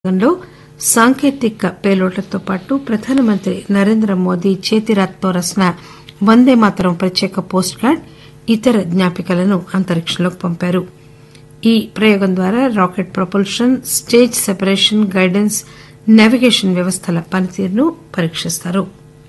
రంగంలో సాంకేతిక పేలోడ్లతో పాటు ప్రధానమంత్రి నరేంద్ర మోదీ చేతిరాతతో రాసిన వందే మాతరం ప్రత్యేక పోస్ట్ కార్డ్ ఇతర జ్ఞాపికలను అంతరిక్షంలోకి పంపారు ఈ ప్రయోగం ద్వారా rocket propulsion stage separation guidance navigation వ్యవస్థల పనితీరును పరీక్షిస్తారు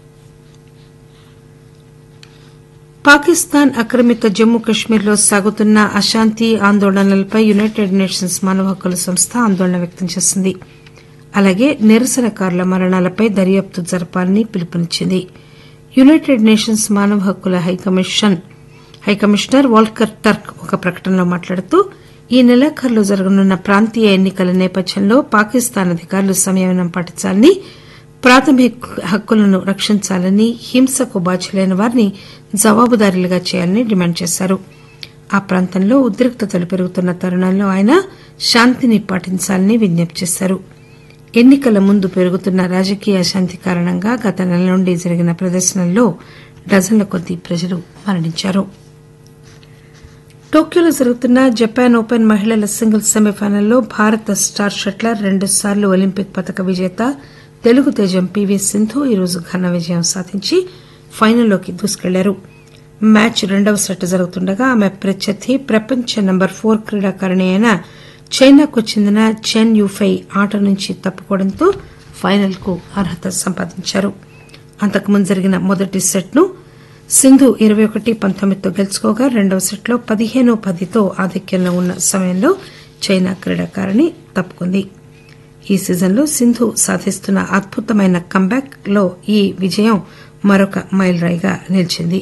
పాకిస్తాన్ ఆక్రమిత జమ్మూ కశ్మీర్లో సాగుతున్న అశాంతి ఆందోళనలపై యునైటెడ్ నేషన్స్ మానవ హక్కుల సంస్థ ఆందోళన వ్యక్తం చేసింది అలాగే నిరసనకారుల మరణాలపై దర్యాప్తు జరపాలని పిలుపునిచ్చింది యునైటెడ్ నేషన్స్ మానవ హక్కుల హైకమిషనర్ వాల్కర్ టర్క్ ఒక ప్రకటనలో మాట్లాడుతూ ఈ నెలాఖరులో జరగనున్న ప్రాంతీయ ఎన్నికల నేపథ్యంలో పాకిస్తాన్ అధికారులు సంయమనం పాటించాలని ప్రాథమిక హక్కులను రక్షించాలని హింసకు బాధ్యులైన వారిని జవాబుదారీలుగా చేయాలని డిమాండ్ చేశారు ఆ ప్రాంతంలో ఉద్రిక్తతలు పెరుగుతున్న తరుణంలో ఆయన శాంతిని పాటించాలని విజ్ఞప్తి చేశారు ఎన్నికల ముందు పెరుగుతున్న రాజకీయ అశాంతి కారణంగా గత నెల నుండి జరిగిన ప్రదర్శనల్లో డజన్ల కొద్దీ ప్రజలు మరణించారు టోక్యోలో జరుగుతున్న జపాన్ ఓపెన్ మహిళల సింగిల్స్ సెమీఫైనల్లో భారత స్టార్ షట్లర్ రెండుసార్లు ఒలింపిక్ పతక విజేత తెలుగు తేజం పీవీ సింధు ఈరోజు ఘన విజయం సాధించి ఫైనల్లోకి దూసుకెళ్లారు మ్యాచ్ రెండవ సెట్ జరుగుతుండగా ఆమె ప్రత్యర్థి ప్రపంచ నంబర్ ఫోర్ క్రీడాకారిణి అయిన చైనాకు చెందిన చెన్ యూఫై ఆట నుంచి తప్పుకోవడంతో ఫైనల్ కు అర్హత సంపాదించారు అంతకుముందు జరిగిన మొదటి సెట్ ను సింధు ఇరవై ఒకటి పంతొమ్మిదితో గెలుచుకోగా రెండవ సెట్లో పదిహేను పదితో ఆధిక్యంలో ఉన్న సమయంలో చైనా క్రీడాకారిణి తప్పుకుంది ఈ సీజన్లో సింధు సాధిస్తున్న అద్భుతమైన కంబ్యాక్ లో ఈ విజయం మరొక మైలురాయిగా నిలిచింది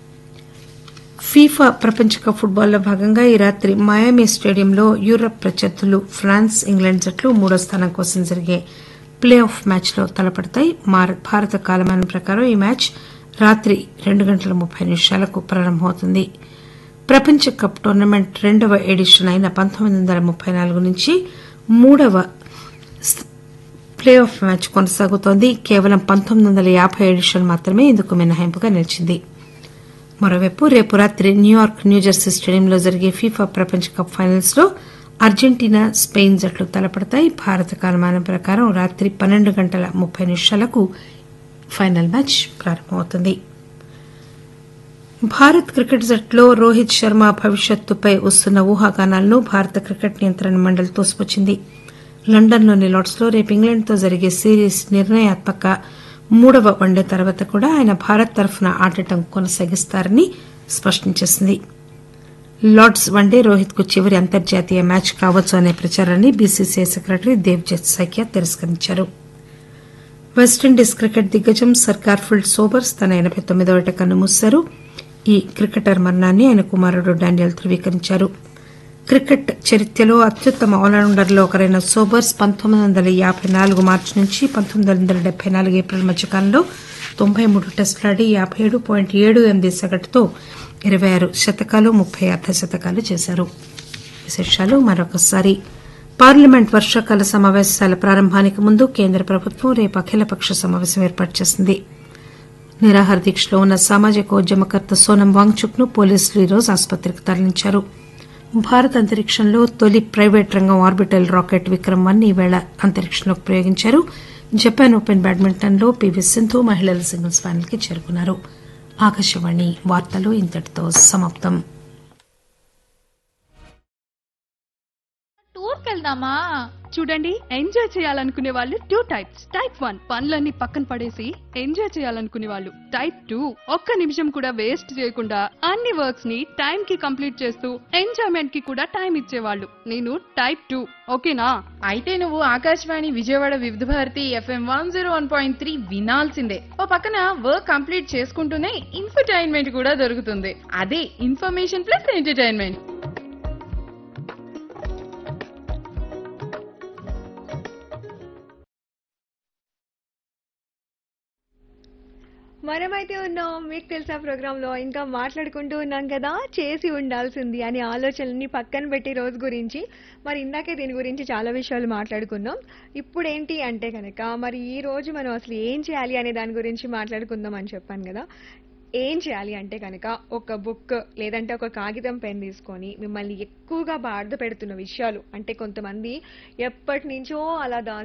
ఫీఫా ప్రపంచ కప్ ఫుట్బాల్లో భాగంగా ఈ రాత్రి మయామి స్టేడియంలో యూరప్ ప్రత్యర్థులు ఫ్రాన్స్ ఇంగ్లాండ్ జట్లు మూడో స్థానం కోసం జరిగే ప్లే ఆఫ్ మ్యాచ్లో తలపడతాయి భారత కాలమానం ప్రకారం ఈ మ్యాచ్ రాత్రి రెండు గంటల ముప్పై నిమిషాలకు ప్రారంభమవుతుంది ప్రపంచ కప్ టోర్నమెంట్ రెండవ ఎడిషన్ అయిన పంతొమ్మిది వందల ముప్పై నాలుగు నుంచి మూడవ ప్లే ఆఫ్ మ్యాచ్ కొనసాగుతోంది కేవలం పంతొమ్మిది వందల యాబై ఎడిషన్ మాత్రమే ఇందుకు మినహాయింపుగా నిలిచింది మరోవైపు రేపు రాత్రి న్యూయార్క్ న్యూజెర్సీ స్టేడియంలో జరిగే ఫీఫా ప్రపంచ కప్ ఫైనల్స్ లో అర్జెంటీనా స్పెయిన్ జట్లు తలపడతాయి భారత కాలమానం ప్రకారం రాత్రి పన్నెండు గంటల ముప్పై నిమిషాలకు ఫైనల్ మ్యాచ్ ప్రారంభమవుతుంది భారత్ క్రికెట్ జట్టులో రోహిత్ శర్మ భవిష్యత్తుపై వస్తున్న ఊహాగానాలను భారత క్రికెట్ నియంత్రణ మండలి తోసిపుచ్చింది లండన్లోని లార్డ్స్లో రేపు ఇంగ్లాండ్తో జరిగే సిరీస్ నిర్ణయాత్మక మూడవ వన్డే తర్వాత కూడా ఆయన భారత్ తరఫున ఆడటం కొనసాగిస్తారని స్పష్టం చేసింది లార్డ్స్ వన్డే రోహిత్ కు చివరి అంతర్జాతీయ మ్యాచ్ కావచ్చు అనే ప్రచారాన్ని బీసీసీఐ సెక్రటరీ దేవ్జిత్ సైకియా తిరస్కరించారు వెస్టిండీస్ క్రికెట్ దిగ్గజం సర్కార్ ఫీల్డ్ సోబర్స్ తన ఎనబై తొమ్మిదవ ఏట కన్నుమూశారు ఈ క్రికెటర్ మరణాన్ని ఆయన కుమారుడు డానియల్ ధృవీకరించారు క్రికెట్ చరిత్రలో అత్యుత్తమ ఆల్రౌండర్లో ఒకరైన సోబర్స్ పంతొమ్మిది వందల యాబై నాలుగు మార్చి నుంచి పంతొమ్మిది వందల డెబ్బై నాలుగు ఏప్రిల్ మధ్యకాలంలో తొంభై మూడు టెస్టులాడి యాబై ఏడు పాయింట్ ఏడు ఎనిమిది సగటుతో ఇరవై ఆరు శతకాలు ముప్పై అర్ధ శతకాలు చేశారు విశేషాలు మరొకసారి పార్లమెంట్ వర్షాకాల సమావేశాల ప్రారంభానికి ముందు కేంద్ర ప్రభుత్వం రేపు అఖిలపక్ష సమావేశం ఏర్పాటు చేసింది నిరాహార దీక్షలో ఉన్న సామాజిక ఉద్యమకర్త సోనం వాంగ్చుక్ ను పోలీసులు ఈరోజు ఆసుపత్రికి తరలించారు భారత అంతరిక్షంలో తొలి ప్రైవేట్ రంగం ఆర్బిటల్ రాకెట్ విక్రమ్ వన్ ఈవేళ అంతరిక్షంలోకి ప్రయోగించారు జపాన్ ఓపెన్ బ్యాడ్మింటన్ లో పీవీ సింధు మహిళల సింగిల్స్ ఫైనల్ కి చేరుకున్నారు ఆకాశవాణి వార్తలు ఇంతటితో సమాప్తం టూర్ కెళ్దామా చూడండి ఎంజాయ్ చేయాలనుకునే వాళ్ళు టూ టైప్స్ టైప్ వన్ పనులన్నీ పక్కన పడేసి ఎంజాయ్ చేయాలనుకునే వాళ్ళు టైప్ టూ ఒక్క నిమిషం కూడా వేస్ట్ చేయకుండా అన్ని వర్క్స్ ని టైం కి కంప్లీట్ చేస్తూ ఎంజాయ్మెంట్ కి కూడా టైం ఇచ్చేవాళ్ళు నేను టైప్ టూ ఓకేనా అయితే నువ్వు Akashvani Vijayawada Vividh Bharati FM one zero one point three వినాల్సిందే ఓ పక్కన వర్క్ కంప్లీట్ చేసుకుంటూనే ఇన్ఫర్టైన్మెంట్ కూడా దొరుకుతుంది అదే ఇన్ఫర్మేషన్ ప్లస్ ఎంటర్టైన్మెంట్ మనమైతే ఉన్నాం మీకు తెలుసా ప్రోగ్రాంలో ఇంకా మాట్లాడుకుంటూ ఉన్నాం కదా చేసి ఉండాల్సింది అనే ఆలోచనని పక్కన పెట్టి రోజు గురించి మరి ఇందాకే దీని గురించి చాలా విషయాలు మాట్లాడుకున్నాం ఇప్పుడు ఏంటి అంటే కనుక మరి ఈ రోజు మనం అసలు ఏం చేయాలి అనే దాని గురించి మాట్లాడుకుందాం అని చెప్పాను కదా ఏం చేయాలి అంటే కనుక ఒక బుక్ లేదంటే ఒక కాగితం పెన్ తీసుకొని మిమ్మల్ని ఎక్కువగా బాధ పెడుతున్న విషయాలు అంటే కొంతమంది ఎప్పటి నుంచో అలా దాచి